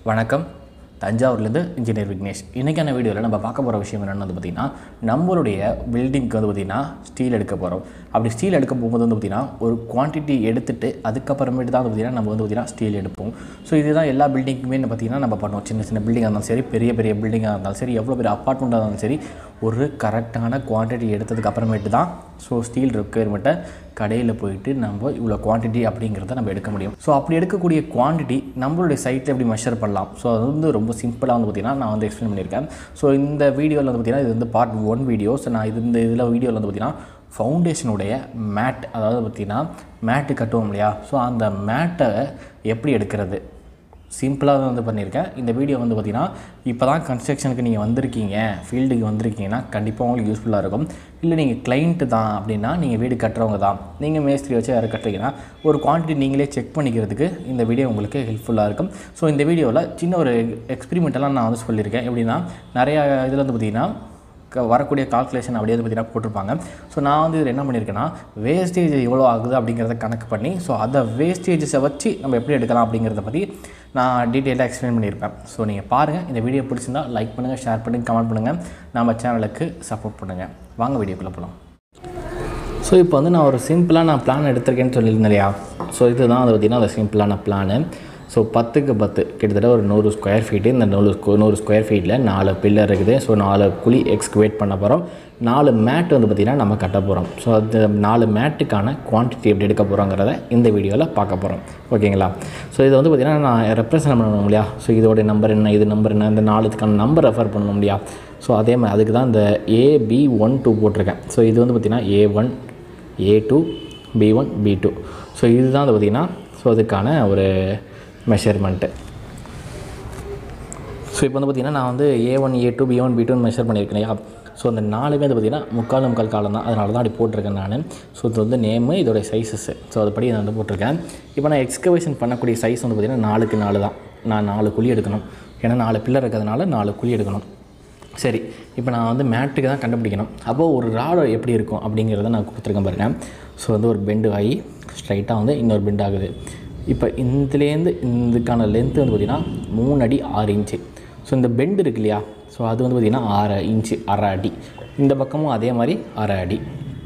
வணக்கம் தஞ்சாவூர்லேருந்து இன்ஜினியர் விக்னேஷ் இன்றைக்கான வீடியோவில் நம்ம பார்க்க போகிற விஷயம் என்னென்னு வந்து பார்த்திங்கன்னா நம்மளுடைய பில்டிங்க்கு வந்து பார்த்திங்கன்னா ஸ்டீல் எடுக்க போகிறோம் அப்படி ஸ்டீல் எடுக்க போகும்போது வந்து பார்த்திங்கன்னா ஒரு குவான்டிட்டி எடுத்துட்டு அதுக்கப்புறமேட்டு தான் வந்து பார்த்திங்கன்னா நம்ம வந்து பார்த்திங்கன்னா ஸ்டீல் எடுப்போம் ஸோ இதுதான் எல்லா பில்டிங்குமே பார்த்திங்கன்னா நம்ம பண்ணுவோம் சின்ன சின்ன பில்டிங்காக இருந்தாலும் சரி பெரிய பெரிய பில்டிங்காக இருந்தாலும் சரி எவ்வளோ பெரிய அப்பார்ட்மெண்ட்டாக இருந்தாலும் சரி ஒரு கரெக்டான குவான்டிட்டி எடுத்ததுக்கு அப்புறமேட்டு தான் ஸோ ஸ்டீல் ரெக்குயர்மெண்ட்டை கடையில் போயிட்டு நம்ம இவ்வளோ குவான்டிட்டி அப்படிங்கிறத நம்ம எடுக்க முடியும் ஸோ அப்படி எடுக்கக்கூடிய குவான்டிட்டி நம்மளுடைய சைட்டில் எப்படி மெஷர் பண்ணலாம் ஸோ அது வந்து ரொம்ப சிம்பிளாக வந்து பார்த்திங்கன்னா நான் வந்து எக்ஸ்பிளைன் பண்ணியிருக்கேன் ஸோ இந்த வீடியோவில் வந்து பார்த்திங்கன்னா இது வந்து பார்ட் ஒன் வீடியோஸ் நான் இது இந்த இதில் வீடியோவில் வந்து பார்த்திங்கன்னா ஃபவுண்டேஷனுடைய மேட் அதாவது பார்த்திங்கன்னா மேட்டு கட்டுவோம் இல்லையா ஸோ அந்த மேட்டை எப்படி எடுக்கிறது சிம்பிளாக வந்து பண்ணியிருக்கேன் இந்த வீடியோ வந்து பார்த்திங்கன்னா இப்போ தான் கன்ஸ்ட்ரக்ஷனுக்கு நீங்கள் வந்திருக்கீங்க ஃபீல்டுக்கு வந்திருக்கீங்கன்னா கண்டிப்பாக உங்களுக்கு யூஸ்ஃபுல்லாக இருக்கும் இல்லை நீங்கள் கிளைண்ட்டு தான் அப்படின்னா நீங்கள் வீடு கட்டுறவங்க தான் நீங்கள் மேஸ்திரி வச்சு யாரை கட்டுறீங்கன்னா ஒரு குவான்டிட்டி நீங்களே செக் பண்ணிக்கிறதுக்கு இந்த வீடியோ உங்களுக்கு ஹெல்ப்ஃபுல்லாக இருக்கும் ஸோ இந்த வீடியோவில் சின்ன ஒரு எக்ஸ்பிரிமெண்ட்டெல்லாம் நான் வந்து சொல்லியிருக்கேன் எப்படின்னா நிறையா இதில் வந்து பார்த்திங்கன்னா க வரக்கூடிய கால்குலேஷன் அப்படியே வந்து பார்த்தீங்கன்னா போட்டிருப்பாங்க ஸோ நான் வந்து இதில் என்ன பண்ணியிருக்கேன்னா வேஸ்டேஜ் எவ்வளோ ஆகுது அப்படிங்கிறத கணக்கு பண்ணி ஸோ அதை வேஸ்டேஜஸை வச்சு நம்ம எப்படி எடுக்கலாம் அப்படிங்கிறத பற்றி நான் டீட்டெயிலாக எக்ஸ்பிளைன் பண்ணியிருப்பேன் ஸோ நீங்கள் பாருங்கள் இந்த வீடியோ பிடிச்சிருந்தா லைக் பண்ணுங்கள் ஷேர் பண்ணுங்கள் கமெண்ட் பண்ணுங்கள் நம்ம சேனலுக்கு சப்போர்ட் பண்ணுங்கள் வாங்க வீடியோக்குள்ளே போகலாம் ஸோ இப்போ வந்து நான் ஒரு சிம்பிளாக நான் பிளான் எடுத்திருக்கேன்னு சொல்லியிருந்தேன் இல்லையா ஸோ இதுதான் அது பார்த்திங்கன்னா அந்த சிம்பிளான பிளானு ஸோ பத்துக்கு பத்து கிட்டத்தட்ட ஒரு நூறு ஸ்கொயர் ஃபீட்டு இந்த நூறு ஸ்கொ நூறு ஸ்கொயர் ஃபீட்டில் நாலு பில்லர் இருக்குது ஸோ நாலு குழி எக்ஸ்குவேட் பண்ண போகிறோம் நாலு மேட் வந்து பார்த்திங்கன்னா நம்ம கட்ட போகிறோம் ஸோ அந்த நாலு மேட்டுக்கான குவான்டிட்டி எப்படி எடுக்க போகிறோங்கிறத இந்த வீடியோவில் பார்க்க போகிறோம் ஓகேங்களா ஸோ இது வந்து பார்த்திங்கன்னா நான் ரெப்ரசன்ட் பண்ணணும் இல்லையா ஸோ இதோடைய நம்பர் என்ன இது நம்பர் என்ன இந்த நாலுத்துக்கான நம்பர் ரெஃபர் பண்ணணும் இல்லையா ஸோ அதே மாதிரி அதுக்கு தான் இந்த ஏபி ஒன் டூ போட்டிருக்கேன் ஸோ இது வந்து பார்த்திங்கன்னா A one A two B one B two so இதுதான் வந்து பார்த்திங்கன்னா ஸோ அதுக்கான ஒரு மெஷர்மெண்ட்டு ஸோ இப்போ வந்து பார்த்திங்கன்னா நான் வந்து A one A two B one B டூன்னு மெஷர் பண்ணியிருக்கேன் இல்லையா ஸோ அந்த நாலுமே வந்து பார்த்திங்கன்னா முக்கால் முக்கால் காலம் தான் அதனால தான் அப்படி போட்டிருக்கேன் நான் ஸோ இது வந்து நேமு இதோடைய சைஸஸ் ஸோ அதுபடி நான் வந்து போட்டிருக்கேன் இப்போ நான் எக்ஸ்கவேஷன் பண்ணக்கூடிய சைஸ் வந்து பார்த்திங்கன்னா நாலுக்கு நாலு தான் நான் நாலு குழி எடுக்கணும் ஏன்னா நாலு பில்லர் இருக்கிறதுனால நாலு குழி எடுக்கணும் சரி இப்போ நான் வந்து மேட்டுக்கு தான் கண்டுபிடிக்கணும் அப்போது ஒரு ராடு எப்படி இருக்கும் அப்படிங்கிறத நான் கொடுத்துருக்கேன் பாருங்கள் ஸோ வந்து ஒரு பெண்டு ஆகி ஸ்ட்ரைட்டாக வந்து இன்னொரு பெண்ட் ஆகுது இப்போ இதுலேருந்து இதுக்கான லென்த்து வந்து பார்த்திங்கன்னா மூணு அடி ஆறு இன்ச்சு ஸோ இந்த பெண்டு இருக்கு இல்லையா ஸோ அது வந்து பார்த்திங்கன்னா ஆறு இன்ச்சு அரை அடி இந்த பக்கமும் அதே மாதிரி அரை அடி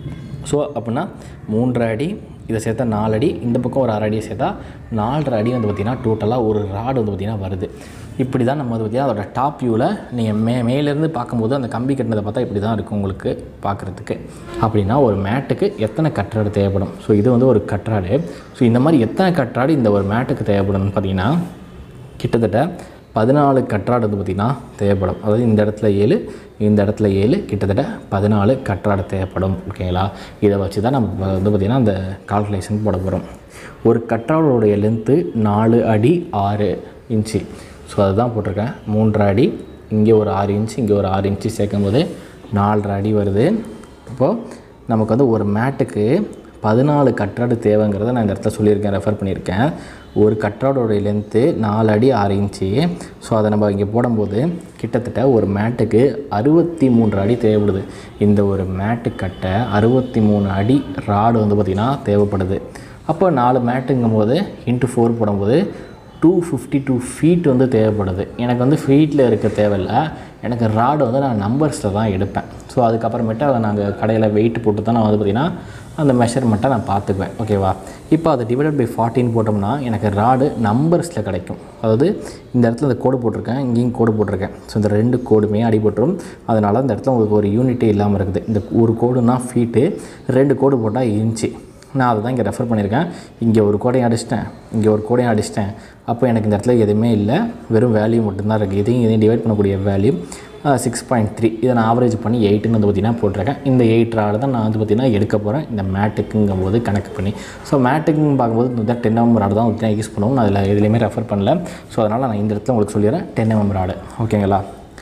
ஸோ அப்படின்னா மூன்றரை அடி இதை சேர்த்தா நாலு அடி இந்த பக்கம் ஒரு அரை அடியை சேர்த்தா நாலரை அடி வந்து பார்த்திங்கன்னா டோட்டலாக ஒரு ராடு வந்து பார்த்திங்கன்னா வருது இப்படி தான் நம்ம வந்து பார்த்திங்கன்னா அதோட டாப் வியூவில் நீங்கள் மே மேலேருந்து பார்க்கும்போது அந்த கம்பி கட்டினதை பார்த்தா இப்படி தான் இருக்கும் உங்களுக்கு பார்க்குறதுக்கு அப்படின்னா ஒரு மேட்டுக்கு எத்தனை கற்றாடு தேவைப்படும் ஸோ இது வந்து ஒரு கற்றாடு ஸோ இந்த மாதிரி எத்தனை கற்றாடு இந்த ஒரு மேட்டுக்கு தேவைப்படும்னு பார்த்தீங்கன்னா கிட்டத்தட்ட பதினாலு கற்றாடு வந்து பார்த்திங்கன்னா தேவைப்படும் அதாவது இந்த இடத்துல ஏழு இந்த இடத்துல ஏழு கிட்டத்தட்ட பதினாலு கற்றாடு தேவைப்படும் ஓகேங்களா இதை வச்சு தான் நம்ம வந்து பார்த்திங்கன்னா அந்த கால்குலேஷன் போட போகிறோம் ஒரு கற்றாடோடைய லென்த்து நாலு அடி ஆறு இன்ச்சு ஸோ அதுதான் போட்டிருக்கேன் மூன்றரை அடி இங்கே ஒரு ஆறு இன்ச்சு இங்கே ஒரு ஆறு இன்ச்சு சேர்க்கும்போது நாலரை அடி வருது இப்போது நமக்கு வந்து ஒரு மேட்டுக்கு பதினாலு கற்றாடு தேவைங்கிறத நான் இந்த இடத்துல சொல்லியிருக்கேன் ரெஃபர் பண்ணியிருக்கேன் ஒரு கற்றாடோடைய லென்த்து நாலு அடி ஆறு இன்ச்சு ஸோ அதை நம்ம இங்கே போடும்போது கிட்டத்தட்ட ஒரு மேட்டுக்கு அறுபத்தி மூன்று அடி தேவைப்படுது இந்த ஒரு மேட்டு கட்ட அறுபத்தி மூணு அடி ராடு வந்து பார்த்திங்கன்னா தேவைப்படுது அப்போ நாலு மேட்டுங்கும் போது இன்ட்டு ஃபோர் போடும்போது டூ ஃபிஃப்டி டூ ஃபீட் வந்து தேவைப்படுது எனக்கு வந்து ஃபீட்டில் இருக்க தேவையில்ல எனக்கு ராடு வந்து நான் நம்பர்ஸில் தான் எடுப்பேன் ஸோ அதுக்கப்புறமேட்டு அதை நாங்கள் கடையில் வெயிட் போட்டு தான் நான் வந்து பார்த்திங்கன்னா அந்த மெஷர்மெண்ட்டை நான் பார்த்துக்குவேன் ஓகேவா இப்போ அதை டிவைடட் பை ஃபார்ட்டின் போட்டோம்னா எனக்கு ராடு நம்பர்ஸில் கிடைக்கும் அதாவது இந்த இடத்துல இந்த கோடு போட்டிருக்கேன் இங்கேயும் கோடு போட்டிருக்கேன் ஸோ இந்த ரெண்டு கோடுமே அடிபட்டுரும் அதனால் அந்த இடத்துல உங்களுக்கு ஒரு யூனிட்டே இல்லாமல் இருக்குது இந்த ஒரு கோடுனா ஃபீட்டு ரெண்டு கோடு போட்டால் இன்ச்சு நான் அதை தான் இங்கே ரெஃபர் பண்ணியிருக்கேன் இங்கே ஒரு கோடையும் அடிச்சிட்டேன் இங்கே ஒரு கோடையும் அடிச்சிட்டேன் அப்போ எனக்கு இந்த இடத்துல எதுவுமே இல்லை வெறும் வேல்யூ மட்டும்தான் இருக்குது இதையும் இதையும் டிவைட் பண்ணக்கூடிய வேல்யூ சிக்ஸ் பாயிண்ட் த்ரீ இதை நான் ஆவரேஜ் பண்ணி எயிட்டுன்னு வந்து பார்த்திங்கன்னா போட்டிருக்கேன் இந்த எயிட் ராடு தான் நான் வந்து பார்த்திங்கன்னா எடுக்க போகிறேன் இந்த மேட்டுக்குங்கும் போது கணக்கு பண்ணி ஸோ மேட்டுக்குன்னு பார்க்கும்போது இந்த டென் எம் ராடு தான் பார்த்திங்கன்னா யூஸ் பண்ணுவோம் நான் அதில் எதுலேயுமே ரெஃபர் பண்ணல ஸோ அதனால் நான் இந்த இடத்துல உங்களுக்கு சொல்லிடுறேன் டென் எம் ராடு ஓகேங்களா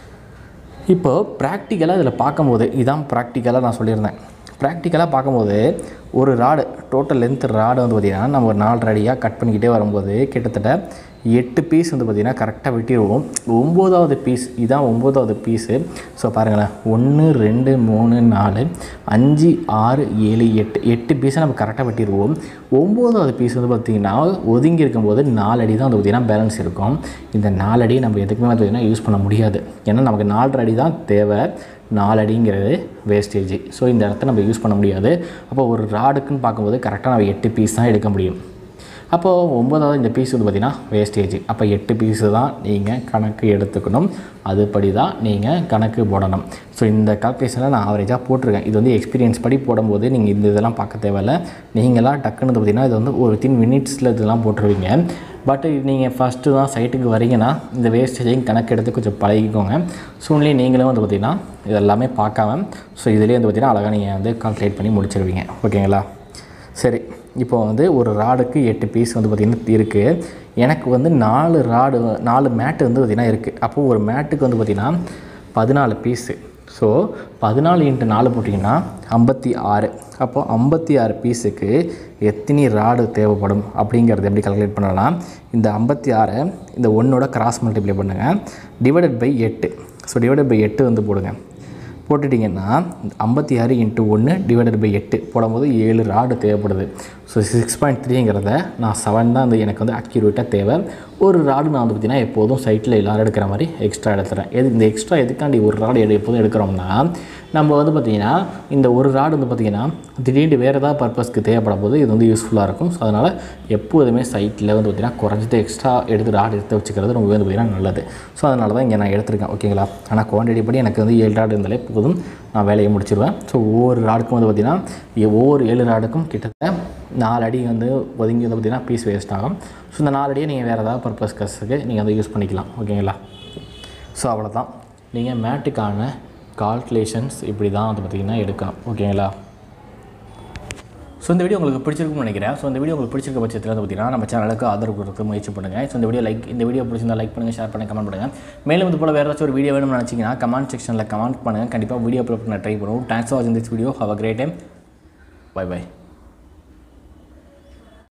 இப்போ ப்ராக்டிக்கலாக இதில் பார்க்கும்போது இதான் ப்ராக்டிக்கலாக நான் சொல்லியிருந்தேன் ப்ராக்டிக்கலாக பார்க்கும்போது ஒரு ராடு டோட்டல் லென்த் ராடு வந்து பார்த்திங்கன்னா நம்ம ஒரு நாலு அடியாக கட் பண்ணிக்கிட்டே வரும்போது கிட்டத்தட்ட எட்டு பீஸ் வந்து பார்த்திங்கன்னா கரெக்டாக வெட்டிடுவோம் ஒம்போதாவது பீஸ் இதான் ஒம்போதாவது பீஸு ஸோ பாருங்களேன் ஒன்று ரெண்டு மூணு நாலு அஞ்சு ஆறு ஏழு எட்டு எட்டு பீஸை நம்ம கரெக்டாக வெட்டிடுவோம் ஒம்போதாவது பீஸ் வந்து பார்த்திங்கன்னா ஒதுங்கி இருக்கும்போது நாலு அடி தான் வந்து பார்த்திங்கன்னா பேலன்ஸ் இருக்கும் இந்த நாலு அடியை நம்ம எதுக்குமே வந்து பார்த்திங்கன்னா யூஸ் பண்ண முடியாது ஏன்னா நமக்கு நாலரை அடி தான் தேவை நாலு அடிங்கிறது வேஸ்டேஜ் ஸோ இந்த இடத்த நம்ம யூஸ் பண்ண முடியாது அப்போ ஒரு ராடுக்குன்னு பார்க்கும்போது கரெக்டாக நம்ம எட்டு பீஸ் தான் எடுக்க முடியும் அப்போது ஒம்பதாவது இந்த பீஸ் வந்து பார்த்திங்கன்னா வேஸ்டேஜ் அப்போ எட்டு பீஸு தான் நீங்கள் கணக்கு எடுத்துக்கணும் அதுபடி தான் நீங்கள் கணக்கு போடணும் ஸோ இந்த கால்குலேஷனில் நான் ஆவரேஜாக போட்டிருக்கேன் இது வந்து எக்ஸ்பீரியன்ஸ் படி போடும்போது நீங்கள் இந்த இதெல்லாம் பார்க்க தேவையில்ல நீங்களாம் டக்குன்னு வந்து பார்த்திங்கன்னா இது வந்து ஒரு வித்தின் மினிட்ஸில் இதெல்லாம் போட்டுருவீங்க பட் நீங்கள் ஃபஸ்ட்டு தான் சைட்டுக்கு வரீங்கன்னா இந்த வேஸ்டேஜையும் கணக்கு எடுத்து கொஞ்சம் பழகிக்கோங்க சூழ்நிலை நீங்களும் வந்து பார்த்திங்கன்னா இதெல்லாமே பார்க்காம ஸோ இதுலேயே வந்து பார்த்திங்கன்னா அழகாக நீங்கள் வந்து கால்குலேட் பண்ணி முடிச்சிருவீங்க ஓகேங்களா சரி இப்போ வந்து ஒரு ராடுக்கு எட்டு பீஸ் வந்து பார்த்திங்கன்னா இருக்குது எனக்கு வந்து நாலு ராடு நாலு மேட்டு வந்து பார்த்திங்கன்னா இருக்குது அப்போது ஒரு மேட்டுக்கு வந்து பார்த்திங்கன்னா பதினாலு பீஸு ஸோ பதினாலு இன்ட்டு நாலு போட்டிங்கன்னா ஐம்பத்தி ஆறு அப்போது ஐம்பத்தி ஆறு பீஸுக்கு எத்தனை ராடு தேவைப்படும் அப்படிங்கிறது எப்படி கால்குலேட் பண்ணலாம் இந்த ஐம்பத்தி ஆறை இந்த ஒன்றோட கிராஸ் மல்டிப்ளை பண்ணுங்கள் டிவைடட் பை எட்டு ஸோ டிவைடட் பை எட்டு வந்து போடுங்க போட்டுட்டிங்கன்னா ஐம்பத்தி ஆறு இன்ட்டு ஒன்று டிவைடட் பை எட்டு போடும்போது ஏழு ராடு தேவைப்படுது ஸோ சிக்ஸ் பாயிண்ட் த்ரீங்கிறத நான் செவன் தான் வந்து எனக்கு வந்து அக்யூரேட்டாக தேவை ஒரு ராடு நான் வந்து பார்த்திங்கன்னா எப்போதும் சைட்டில் எல்லோரும் எடுக்கிற மாதிரி எக்ஸ்ட்ரா எடுத்துகிறேன் எது இந்த எக்ஸ்ட்ரா எதுக்காண்டி ஒரு ராடு எடு எப்போதும் எடுக்கிறோம்னா நம்ம வந்து பார்த்திங்கன்னா இந்த ஒரு ராடு வந்து பார்த்திங்கன்னா திடீர்னு வேறு ஏதாவது பர்பஸ்க்கு தேவைப்படும் போது இது வந்து யூஸ்ஃபுல்லாக இருக்கும் ஸோ அதனால் எப்போதுமே சைட்டில் வந்து பார்த்திங்கன்னா குறைஞ்சது எக்ஸ்ட்ரா எடுத்து ராடு எடுத்து வச்சுக்கிறது ரொம்ப வந்து பார்த்திங்கன்னா நல்லது ஸோ அதனால தான் இங்கே நான் எடுத்திருக்கேன் ஓகேங்களா ஆனால் குவான்டிட்டி படி எனக்கு வந்து ஏழு ராடு இருந்தாலே போதும் நான் வேலையை முடிச்சிடுவேன் ஸோ ஒவ்வொரு ராடுக்கும் வந்து பார்த்திங்கன்னா ஒவ்வொரு ஏழு ராடுக்கும் கிட்டத்தட்ட நாலு அடி வந்து ஒதுங்கி வந்து பார்த்திங்கன்னா பீஸ் வேஸ்ட் ஆகும் ஸோ இந்த நாலு அடியை நீங்கள் வேறு ஏதாவது பர்பஸ் கஸுக்கு நீங்கள் வந்து யூஸ் பண்ணிக்கலாம் ஓகேங்களா ஸோ அவ்வளோதான் நீங்கள் மேட்டுக்கான கால்குலேஷன்ஸ் இப்படி தான் வந்து பார்த்திங்கன்னா எடுக்கணும் ஓகேங்களா ஸோ இந்த வீடியோ உங்களுக்கு பிடிச்சிருக்கும்னு நினைக்கிறேன் ஸோ இந்த வீடியோ உங்களுக்கு பிடிச்சிருக்க பட்சத்தில் வந்து பார்த்தீங்கன்னா நம்ம சேனலுக்கு ஆதரவு கொடுக்க முயற்சி பண்ணுங்கள் ஸோ இந்த வீடியோ லைக் இந்த வீடியோ பிடிச்சிருந்தா லைக் பண்ணுங்கள் ஷேர் பண்ணுங்கள் கமெண்ட் பண்ணுங்கள் மேலும் இது போல் வேறு ஏதாச்சும் ஒரு வீடியோ வேணும்னு நினச்சிங்கன்னா கமெண்ட் செக்ஷனில் கமெண்ட் பண்ணுங்கள் கண்டிப்பாக வீடியோ அப்லோட் பண்ண ட்ரை பண்ணுவோம் தேங்க்ஸ் ஃபார் வாட்சிங் this video have a great time bye by